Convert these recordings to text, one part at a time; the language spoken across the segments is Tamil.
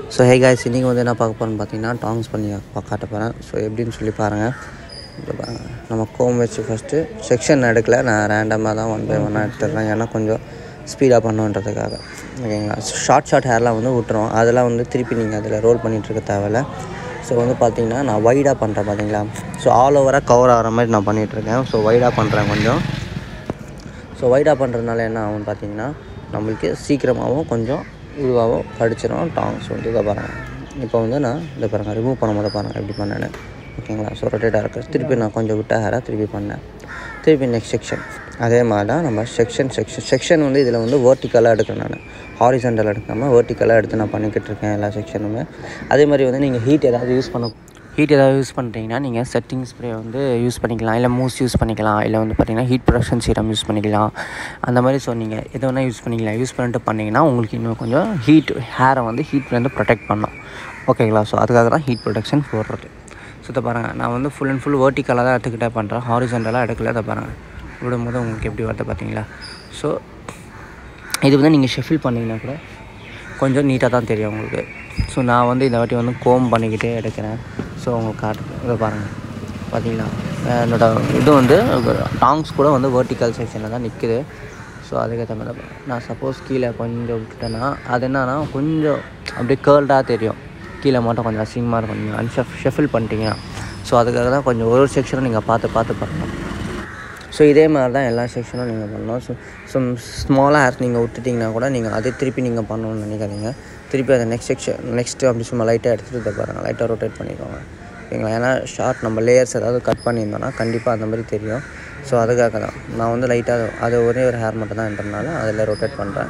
ஸோ ஹே காய்ஸ் இன்றைக்கி வந்து என்ன பார்க்க போகிறோன்னு பார்த்தீங்கன்னா டாங்ஸ் பண்ணி பா- காட்ட போகிறேன் ஸோ எப்படின்னு சொல்லி பாருங்கள் இப்போ பாருங்க நம்ம கோம் வச்சு ஃபஸ்ட்டு செக்ஷன் எடுக்கல நான் ரேண்டமாக தான் ஒன் பை ஒன்னாக எடுத்துடுறேன் ஏன்னா கொஞ்சம் ஸ்பீடாக பண்ணுன்றதுக்காக ஓகேங்களா ஷார்ட் ஷார்ட் ஹேர்லாம் வந்து விட்டுரும் அதெல்லாம் வந்து திருப்பி நீங்கள் அதில் ரோல் பண்ணிகிட்டு இருக்க தேவையில்ல ஸோ வந்து பார்த்தீங்கன்னா நான் வைடாக பண்ணுறேன் பார்த்தீங்களா ஸோ ஆல் ஓவராக கவர் ஆகிற மாதிரி நான் பண்ணிகிட்ருக்கேன் ஸோ வைடாக பண்ணுறேன் கொஞ்சம் ஸோ வைடாக பண்ணுறதுனால என்ன ஆகும்னு பார்த்தீங்கன்னா நம்மளுக்கு சீக்கிரமாகவும் கொஞ்சம் இதுவாகவும் கடிச்சிடும் டாங்ஸ் வந்து இதை பாருங்கள் இப்போ வந்து நான் இதை பாருங்கள் ரிமூவ் பண்ணும்போது பாருங்கள் எப்படி பண்ணேன்னு ஓகேங்களா ஸோ ரொட்டேட்டாக இருக்குது திருப்பி நான் கொஞ்சம் விட்ட ஹேராக திருப்பி பண்ணேன் திருப்பி நெக்ஸ்ட் செக்ஷன் அதே மாதிரி தான் நம்ம செக்ஷன் செக்ஷன் செக்ஷன் வந்து இதில் வந்து வேர்ட்டிக்கலாக எடுக்கிறேன் நான் ஹாரிசன்டல் எடுக்காமல் வேர்ட்டிக்கலாக எடுத்து நான் பண்ணிக்கிட்டு இருக்கேன் எல்லா செக்ஷனுமே அதே மாதிரி வந்து நீங்கள் ஹீட் ஏதாவது யூஸ் பண்ண ஹீட் ஏதாவது யூஸ் பண்ணுறீங்கன்னா நீங்கள் செட்டிங் ஸ்ப்ரே வந்து யூஸ் பண்ணிக்கலாம் இல்லை மூஸ் யூஸ் பண்ணிக்கலாம் இல்லை வந்து பார்த்தீங்கன்னா ஹீட் ப்ரொடக்ஷன் சீரம் யூஸ் பண்ணிக்கலாம் அந்த மாதிரி ஸோ நீங்கள் எது வேணால் யூஸ் பண்ணிக்கலாம் யூஸ் பண்ணிட்டு பண்ணிங்கன்னா உங்களுக்கு இன்னும் கொஞ்சம் ஹீட் ஹேரை வந்து ஹீட்லேருந்து ப்ரொடெக்ட் பண்ணோம் ஓகேங்களா ஸோ அதுக்காக தான் ஹீட் ப்ரொடெக்ஷன் போடுறது ஸோ இதை பாருங்கள் நான் வந்து ஃபுல் அண்ட் ஃபுல் வேர்ட்டிக்கலாக தான் எடுத்துக்கிட்டே பண்ணுறேன் ஹாரிசன்டலாக எடுக்கல இதை பாருங்கள் விடும்போது உங்களுக்கு எப்படி வருது பார்த்தீங்களா ஸோ இது வந்து நீங்கள் ஷெஃபில் பண்ணிங்கன்னா கூட கொஞ்சம் நீட்டாக தான் தெரியும் உங்களுக்கு ஸோ நான் வந்து இந்த வாட்டி வந்து கோம் பண்ணிக்கிட்டே எடுக்கிறேன் ஸோ உங்களுக்கு காட்டு இதை பாருங்கள் பார்த்தீங்களா என்னோட இது வந்து டாங்ஸ் கூட வந்து வேர்ட்டிக்கல் செக்ஷனில் தான் நிற்குது ஸோ அதுக்கேற்ற மாதிரி தான் பாருங்க. நான் சப்போஸ் கீழே கொஞ்சம் விட்டுட்டேன்னா அது என்னன்னா கொஞ்சம் அப்படியே கேர்ல்டாக தெரியும் கீழே மட்டும் கொஞ்சம் அசிங்கமாக இருக்கும் நீங்கள் அன்ஷெஃப் ஷெஃபில் பண்ணிட்டீங்கன்னா ஸோ அதுக்காக தான் கொஞ்சம் ஒரு ஒரு செக்ஷனும் நீங்கள் பார்த்து பார்த்து பண்ணணும் ஸோ இதே மாதிரி தான் எல்லா செக்ஷனும் நீங்கள் பண்ணணும் ஸோ ஸோ ஸ்மாலாக ஹேர்ஸ் நீங்கள் விட்டுட்டிங்கன்னா கூட நீங்கள் அதை திருப்பி நீங்கள் பண்ணணும்னு நினைக்காதீங்க திருப்பி அதை நெக்ஸ்ட் செக்ஷன் நெக்ஸ்ட்டு அப்படி சும்மா லைட்டாக எடுத்துகிட்டு இதை பாருங்கள் லைட்டாக ரொட்டேட் பண்ணிக்கோங்க ஓகேங்களா ஏன்னா ஷார்ட் நம்ம லேயர்ஸ் ஏதாவது கட் பண்ணியிருந்தோன்னா கண்டிப்பாக அந்த மாதிரி தெரியும் ஸோ அதுக்காக தான் நான் வந்து லைட்டாக அது ஒரே ஒரு ஹேர் மட்டும் தான் என்றனால அதில் ரொட்டேட் பண்ணுறேன்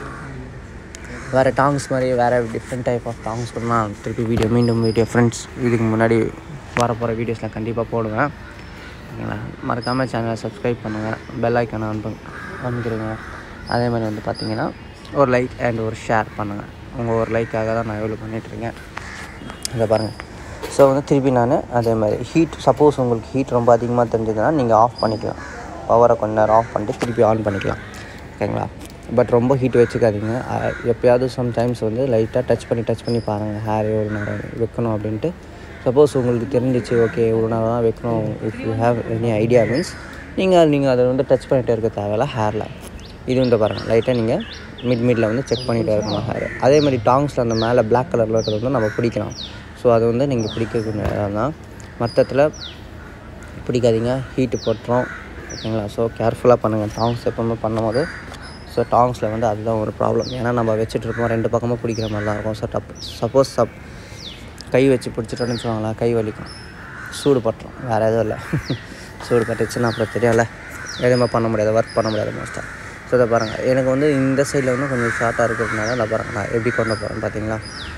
வேறு டாங்ஸ் மாதிரி வேறு டிஃப்ரெண்ட் டைப் ஆஃப் டாங்ஸ் கூட நான் திருப்பி வீடியோ மீண்டும் வீடியோ ஃப்ரெண்ட்ஸ் இதுக்கு முன்னாடி வரப்போகிற வீடியோஸில் கண்டிப்பாக போடுவேன் ஓகேங்களா மறக்காமல் சேனலை சப்ஸ்கிரைப் பண்ணுங்கள் பெல் ஐக்கானை அனுப்பு அனுப்பிக்கிறீங்க அதே மாதிரி வந்து பார்த்தீங்கன்னா ஒரு லைக் அண்ட் ஒரு ஷேர் பண்ணுங்கள் உங்கள் ஒரு லைக்காக தான் நான் எவ்வளோ பண்ணிகிட்ருக்கேன் இதை பாருங்கள் ஸோ வந்து திருப்பி நான் அதே மாதிரி ஹீட் சப்போஸ் உங்களுக்கு ஹீட் ரொம்ப அதிகமாக தெரிஞ்சதுன்னா நீங்கள் ஆஃப் பண்ணிக்கலாம் பவரை கொஞ்ச நேரம் ஆஃப் பண்ணிட்டு திருப்பி ஆன் பண்ணிக்கலாம் ஓகேங்களா பட் ரொம்ப ஹீட் வச்சுக்காதீங்க அஹ் எப்பயாவது சம்டைம்ஸ் வந்து லைட்டாக டச் பண்ணி டச் பண்ணி பாருங்கள் ஹேர் எவ்வளோ நேரம் வைக்கணும் அப்படின்ட்டு சப்போஸ் உங்களுக்கு தெரிஞ்சிச்சு ஓகே இவ்வளோ நேரம் தான் வைக்கணும் if you have any idea means நீங்கள் நீங்கள் அதை வந்து டச் பண்ணிகிட்டே இருக்க தேவையில்ல ஹேரில் இது வந்து பாருங்கள் லைட்டாக நீங்கள் மிட் மிடில் வந்து செக் பண்ணிகிட்டே இருக்கணும் ஹேர் அதே மாதிரி டாங்ஸில் அந்த மேலே பிளாக் கலரில் இருக்கிறது வந்து நம்ம பிடிக்கலாம் ஸோ அது வந்து நீங்கள் பிடிக்கக்கூடிய இடம் தான் மற்றத்தில் பிடிக்காதீங்க ஹீட்டு போட்டுரும் ஓகேங்களா ஸோ கேர்ஃபுல்லாக பண்ணுங்கள் டாங்ஸ் எப்போவுமே பண்ணும்போது ஸோ டாங்ஸில் வந்து அதுதான் ஒரு ப்ராப்ளம் ஏன்னா நம்ம வச்சுட்டு இருப்போம் ரெண்டு பக்கமும் பிடிக்கிற மாதிரி தான் இருக்கும் ஸோ டப் சப்போஸ் சப் கை வச்சு பிடிச்சிட்டோன்னு வச்சுக்கோங்களேன் கை வலிக்கும் சூடு பட்டுரும் வேறு எதுவும் இல்லை சூடு பட்டுச்சுன்னா அப்புறம் தெரியும்ல எதுவுமே பண்ண முடியாது ஒர்க் பண்ண முடியாது மோஸ்ட்டாக ஸோ இதை பாருங்கள் எனக்கு வந்து இந்த சைடில் வந்து கொஞ்சம் ஷார்ட்டாக இருக்கிறதுனால நான் பாருங்கள் நான் எப்படி கொண்டு போகிறேன் பார்த்தீங்களா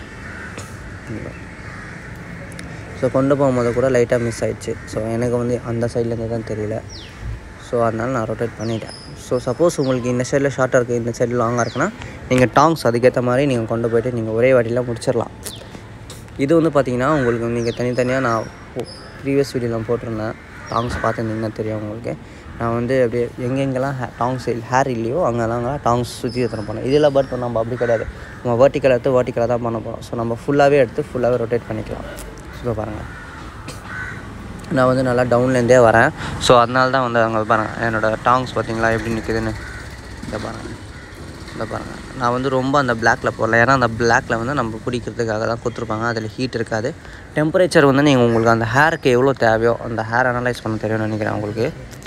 ஸோ கொண்டு போகும்போது கூட லைட்டாக மிஸ் ஆயிடுச்சு ஸோ எனக்கு வந்து அந்த சைட்லேருந்து தான் தெரியல ஸோ அதனால் நான் ரொட்டேட் பண்ணிட்டேன் ஸோ சப்போஸ் உங்களுக்கு இந்த சைடில் ஷார்ட்டாக இருக்குது இந்த சைடில் லாங்காக இருக்குன்னா நீங்கள் டாங்ஸ் அதுக்கேற்ற மாதிரி நீங்கள் கொண்டு போயிட்டு நீங்கள் ஒரே வாட்டியில் முடிச்சிடலாம் இது வந்து பார்த்தீங்கன்னா உங்களுக்கு நீங்கள் தனித்தனியாக நான் ப்ரீவியஸ் வீடியோலாம் போட்டிருந்தேன் டாங்ஸ் பார்த்துருந்தீங்கன்னா தெரியும் உங்களுக்கு நான் வந்து அப்படியே எங்கெங்கெல்லாம் ஹே டாங்ஸ் ஹேர் இல்லையோ அங்கெல்லாம் டாங்ஸ் சுற்றி எடுத்துகிட்டு போனேன் இதில் பட் நம்ம அப்படி கிடையாது நம்ம வேர்ட்டிக்கல் எடுத்து வேர்ட்டிக்கலாக தான் பண்ண போகிறோம் ஸோ நம்ம ஃபுல்லாகவே எடுத்து ஃபுல்லாகவே ரொட்டேட் பண்ணிக்கலாம் ஸோ பாருங்கள் நான் வந்து நல்லா டவுன்லேருந்தே வரேன் ஸோ அதனால தான் வந்து அங்கே பாருங்கள் என்னோடய டாங்ஸ் பார்த்தீங்களா எப்படி நிற்குதுன்னு இதை பாருங்கள் இதை பாருங்கள் நான் வந்து ரொம்ப அந்த பிளாக்ல போடல ஏன்னா அந்த பிளாக்ல வந்து நம்ம பிடிக்கிறதுக்காக தான் கொடுத்துருப்பாங்க அதில் ஹீட் இருக்காது டெம்பரேச்சர் வந்து நீங்கள் உங்களுக்கு அந்த ஹேருக்கு எவ்வளோ தேவையோ அந்த ஹேர் அனலைஸ் பண்ண தெரியும்னு நினைக்கிறேன் உங்களுக்கு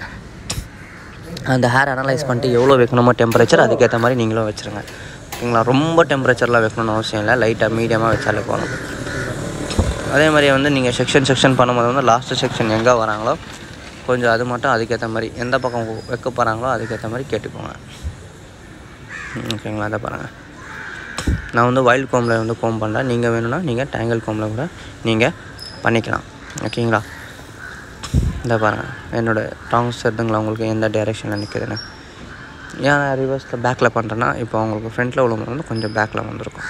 அந்த ஹேர் அனலைஸ் பண்ணிட்டு எவ்வளோ வைக்கணுமோ டெம்பரேச்சர் அதுக்கேற்ற மாதிரி நீங்களும் வச்சுருங்க ஓகேங்களா ரொம்ப டெம்பரேச்சர்லாம் வைக்கணும்னு அவசியம் இல்லை லைட்டாக மீடியமாக வச்சாலே போகணும் அதே மாதிரி வந்து நீங்கள் செக்ஷன் செக்ஷன் பண்ணும்போது வந்து லாஸ்ட்டு செக்ஷன் எங்கே வராங்களோ கொஞ்சம் அது மட்டும் அதுக்கேற்ற மாதிரி எந்த பக்கம் வைக்க போகிறாங்களோ அதுக்கேற்ற மாதிரி கேட்டுக்கோங்க ம், ஓகேங்களா அதை பாருங்கள் நான் வந்து வைல்ட் கோமில் வந்து கோம் பண்ணுறேன் நீங்கள் வேணும்னா நீங்கள் டேங்கிள் கோமில் கூட நீங்கள் பண்ணிக்கலாம் ஓகேங்களா இந்த பாருங்கள் என்னோடய டாங்ஸ் எடுத்துங்களா உங்களுக்கு எந்த டைரெக்ஷனில் நிற்குதுன்னு ஏன் நான் ரிவர்ஸில் பேக்கில் பண்ணுறேன்னா இப்போ உங்களுக்கு ஃப்ரண்ட்டில் உள்ளவங்க வந்து கொஞ்சம் பேக்கில் வந்திருக்கும்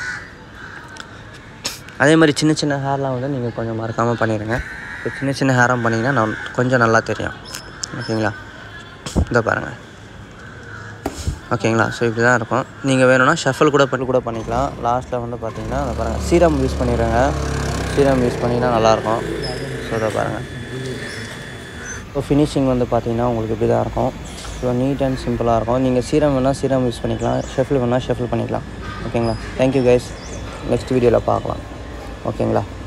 அதே மாதிரி சின்ன சின்ன ஹேர்லாம் வந்து நீங்கள் கொஞ்சம் மறக்காமல் பண்ணிடுங்க இப்போ சின்ன சின்ன ஹேராக பண்ணிங்கன்னா நான் கொஞ்சம் நல்லா தெரியும் ஓகேங்களா இதை பாருங்கள் ஓகேங்களா ஸோ இப்படி தான் இருக்கும் நீங்கள் வேணும்னா ஷஃபில் கூட பண்ணி கூட பண்ணிக்கலாம் லாஸ்ட்டில் வந்து பார்த்தீங்கன்னா அதை பாருங்கள் சீரம் யூஸ் பண்ணிடுங்க சீரம் யூஸ் பண்ணிங்கன்னா நல்லாயிருக்கும் ஸோ இதை பாருங்கள் ஸோ ஃபினிஷிங் வந்து பார்த்தீங்கன்னா உங்களுக்கு இப்படி தான் இருக்கும் ஸோ நீட் அண்ட் சிம்பிளாக இருக்கும் நீங்கள் சீரம் வேணால் சீரம் யூஸ் பண்ணிக்கலாம் ஷெஃபில் வேணால் ஷெஃபில் பண்ணிக்கலாம் ஓகேங்களா தேங்க்யூ கைஸ் நெக்ஸ்ட் வீடியோவில் பார்க்கலாம் ஓகேங்களா